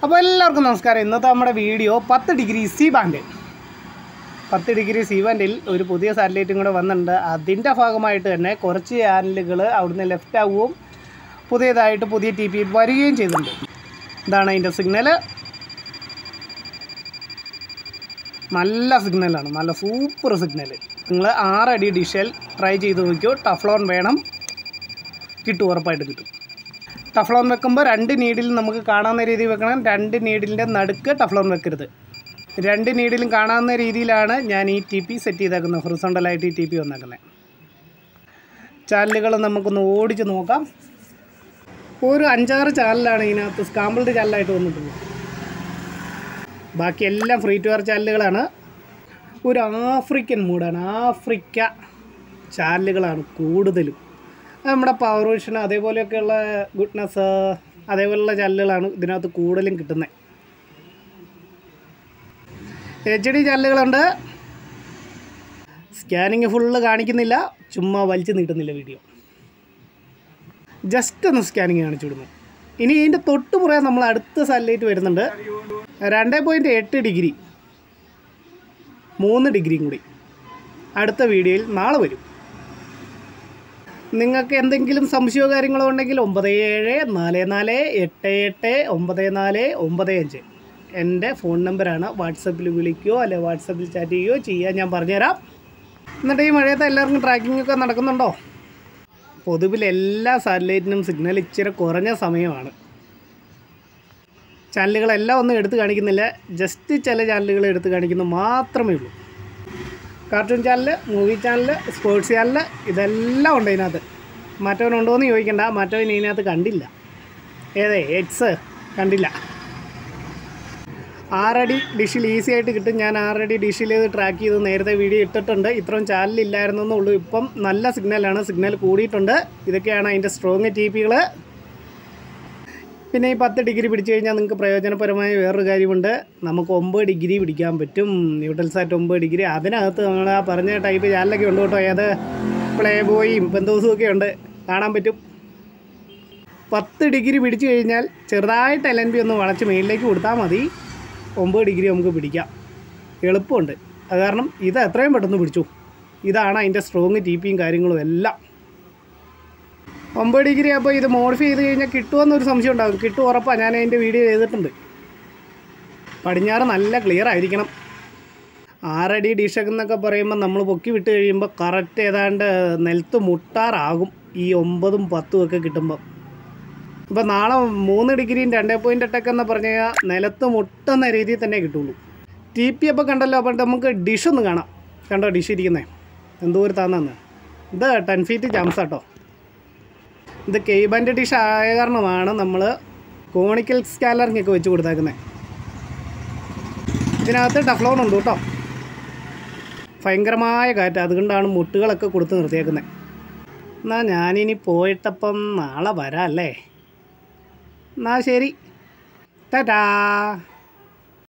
അപ്പോൾ എല്ലാവർക്കും നമസ്കാരം ഇന്നത്തെ നമ്മുടെ വീഡിയോ പത്ത് ഡിഗ്രി സി ബാൻഡ് പത്ത് ഡിഗ്രി സി ബാൻഡിൽ ഒരു പുതിയ സാറ്റലൈറ്റും കൂടെ വന്നിട്ടുണ്ട് അതിൻ്റെ ഭാഗമായിട്ട് തന്നെ കുറച്ച് ചാനലുകൾ അവിടുന്ന് ലെഫ്റ്റ് ആവുകയും പുതിയതായിട്ട് പുതിയ ടി പി വരികയും ചെയ്തിട്ടുണ്ട് ഇതാണ് അതിൻ്റെ സിഗ്നൽ നല്ല സിഗ്നലാണ് നല്ല സൂപ്പർ സിഗ്നൽ നിങ്ങൾ ആറടി ഡിഷൽ ട്രൈ ചെയ്ത് നോക്കിയോ ടഫ്ലോൺ വേണം കിട്ടും ഉറപ്പായിട്ട് കിട്ടും ടഫ്ലോൺ വെക്കുമ്പോൾ രണ്ട് നീഡിൽ നമുക്ക് കാണാവുന്ന രീതിയിൽ വെക്കണം രണ്ട് നീഡിലിൻ്റെ നടുക്ക് ടഫ്ലോൺ വെക്കരുത് രണ്ട് നീഡിലും കാണാവുന്ന രീതിയിലാണ് ഞാൻ ഈ ടി പി സെറ്റ് ചെയ്തേക്കുന്നത് ഹൊറിസോണ്ടലായിട്ട് ഈ ടി പി വന്നേക്കുന്നത് ചാനലുകൾ നമുക്കൊന്ന് ഓടിച്ച് നോക്കാം ഒരു അഞ്ചാറ് ചാനലാണ് ഇതിനകത്ത് സ്കാമ്പിൾഡ് ചാനലായിട്ട് വന്നിട്ടുള്ളത് ബാക്കി എല്ലാം ഫ്രീ ടു എയർ ചാനലുകളാണ് ഒരു ആഫ്രിക്കൻ മൂഡാണ് ആഫ്രിക്ക ചാനലുകളാണ് കൂടുതലും അത് നമ്മുടെ പവർ വിഷൻ അതേപോലെയൊക്കെയുള്ള ഗുഡ്നെസ് അതേപോലെയുള്ള ചാനലുകളാണ് ഇതിനകത്ത് കൂടുതലും കിട്ടുന്നത് എച്ച് ഡി ചാനലുകളുണ്ട് സ്കാനിങ് ഫുള്ള് കാണിക്കുന്നില്ല ചുമ്മാ വലിച്ചു നീട്ടുന്നില്ല വീഡിയോ ജസ്റ്റ് ഒന്ന് സ്കാനിങ് കാണിച്ചു വിടുന്നു ഇനി ഇതിൻ്റെ തൊട്ട് പുറകെ നമ്മൾ അടുത്ത സാറ്റലൈറ്റ് വരുന്നുണ്ട് രണ്ട് പോയിൻറ്റ് എട്ട് ഡിഗ്രി മൂന്ന് ഡിഗ്രിയും കൂടി അടുത്ത വീഡിയോയിൽ നാളെ വരും നിങ്ങൾക്ക് എന്തെങ്കിലും സംശയമോ കാര്യങ്ങളോ ഉണ്ടെങ്കിൽ ഒമ്പത് ഏഴ് നാല് നാല് എട്ട് എട്ട് ഒമ്പത് നാല് ഒമ്പത് അഞ്ച് എൻ്റെ ഫോൺ നമ്പറാണ് വാട്സപ്പിൽ വിളിക്കുകയോ അല്ലെ വാട്സപ്പിൽ ചാറ്റ് ചെയ്യുകയോ ചെയ്യാൻ ഞാൻ പറഞ്ഞുതരാം എന്നിട്ട് ഈ മഴയത്ത് എല്ലാവർക്കും ട്രാക്കിംഗ് ഒക്കെ നടക്കുന്നുണ്ടോ പൊതുവിൽ എല്ലാ സാറ്റലൈറ്റിനും സിഗ്നൽ ഇച്ചിരി കുറഞ്ഞ സമയമാണ് ചാനലുകളെല്ലാം ഒന്നും എടുത്ത് കാണിക്കുന്നില്ല ജസ്റ്റ് ചില ചാനലുകൾ എടുത്ത് കാണിക്കുന്നു മാത്രമേ ഉള്ളൂ cartoon channel movie channel sports channel ഇതെല്ലാം ഉണ്ട് ഇതിനകത്ത് മറ്റവനുണ്ടോ എന്ന് ചോദിക്കണ്ട മറ്റവൻ ഇതിനകത്ത് കണ്ടില്ല ഏതേ എക്സ് കണ്ടില്ല ആറടി ഡിഷിൽ ഈസി ആയിട്ട് കിട്ടും ഞാൻ ആറടി ഡിഷിൽ ഇത് ട്രാക്ക് ചെയ്ത് നേരത്തെ വീഡിയോ ഇട്ടിട്ടുണ്ട് ഇത്രയും ചാനലില്ലായിരുന്നെന്നേ ഉള്ളൂ ഇപ്പം നല്ല സിഗ്നലാണ് സിഗ്നൽ കൂടിയിട്ടുണ്ട് ഇതൊക്കെയാണ് അതിൻ്റെ സ്ട്രോങ് ടി പികൾ പിന്നെ ഈ പത്ത് ഡിഗ്രി പിടിച്ചു കഴിഞ്ഞാൽ നിങ്ങൾക്ക് പ്രയോജനപരമായ വേറൊരു കാര്യമുണ്ട് നമുക്ക് ഒമ്പത് ഡിഗ്രി പിടിക്കാൻ പറ്റും ന്യൂട്രൽ സാറ്റ് ഒമ്പത് ഡിഗ്രി അതിനകത്ത് നമ്മൾ ആ പറഞ്ഞ ടൈപ്പ് ചാനലൊക്കെ ഉണ്ട് കേട്ടോ ഏത് പ്ലേ ബോയും ബന്ധുസും ഒക്കെ ഉണ്ട് കാണാൻ പറ്റും പത്ത് ഡിഗ്രി പിടിച്ചു കഴിഞ്ഞാൽ ചെറുതായിട്ട് എൽ എൻ ബി ഒന്ന് വളച്ച് മേളിലേക്ക് കൊടുത്താൽ മതി ഒമ്പത് ഡിഗ്രി നമുക്ക് പിടിക്കാം എളുപ്പമുണ്ട് അത് കാരണം ഇത് എത്രയും പെട്ടെന്ന് പിടിച്ചു ഇതാണ് അതിൻ്റെ സ്ട്രോങ് ടി പിയും കാര്യങ്ങളും എല്ലാം ഒമ്പത് ഡിഗ്രി അപ്പോൾ ഇത് മോഡിഫൈ ചെയ്ത് കഴിഞ്ഞാൽ കിട്ടുമെന്നൊരു സംശയം ഉണ്ടാകും കിട്ടും ഉറപ്പാണ് ഞാൻ അതിൻ്റെ വീഡിയോ ചെയ്തിട്ടുണ്ട് പടിഞ്ഞാറ് നല്ല ക്ലിയർ ആയിരിക്കണം ആറടി ഡിഷക്ക് എന്നൊക്കെ പറയുമ്പോൾ നമ്മൾ പൊക്കി വിട്ട് കഴിയുമ്പോൾ കറക്റ്റ് ഏതാണ്ട് നിലത്ത് മുട്ടാറാകും ഈ ഒമ്പതും പത്തും ഒക്കെ കിട്ടുമ്പോൾ ഇപ്പോൾ നാളെ മൂന്ന് ഡിഗ്രിയും രണ്ട് പോയിൻ്റ് എട്ടൊക്കെ എന്ന് പറഞ്ഞു കഴിഞ്ഞാൽ നിലത്ത് മുട്ടുന്ന രീതിയിൽ തന്നെ കിട്ടുള്ളൂ ടി പി അപ്പോൾ കണ്ടല്ലോ അപ്പോൾ നമുക്ക് ഡിഷ് ഒന്ന് കാണാം കണ്ടോ ഡിഷ് ഇരിക്കുന്നത് എന്തോ ഒരു താന്നെന്ന് ഇത് ടെൻ ഫീറ്റ് ജംസ് കേട്ടോ ഇത് കെയ്ബാൻ്റെ ഡിഷ് ആയ കാരണമാണ് നമ്മൾ കോണിക്കൽ സ്കാലറിങ് ഒക്കെ വെച്ച് കൊടുത്തേക്കുന്നത് ഇതിനകത്ത് ടഫ്ലോൺ ഉണ്ട് കേട്ടോ ഭയങ്കരമായ കാറ്റ് അതുകൊണ്ടാണ് മുട്ടുകളൊക്കെ കൊടുത്ത് നിർത്തിയേക്കുന്നത് എന്നാൽ ഞാനിനി പോയിട്ടപ്പം നാളെ വരാം അല്ലേ എന്നാൽ ശരി ടാറ്റാ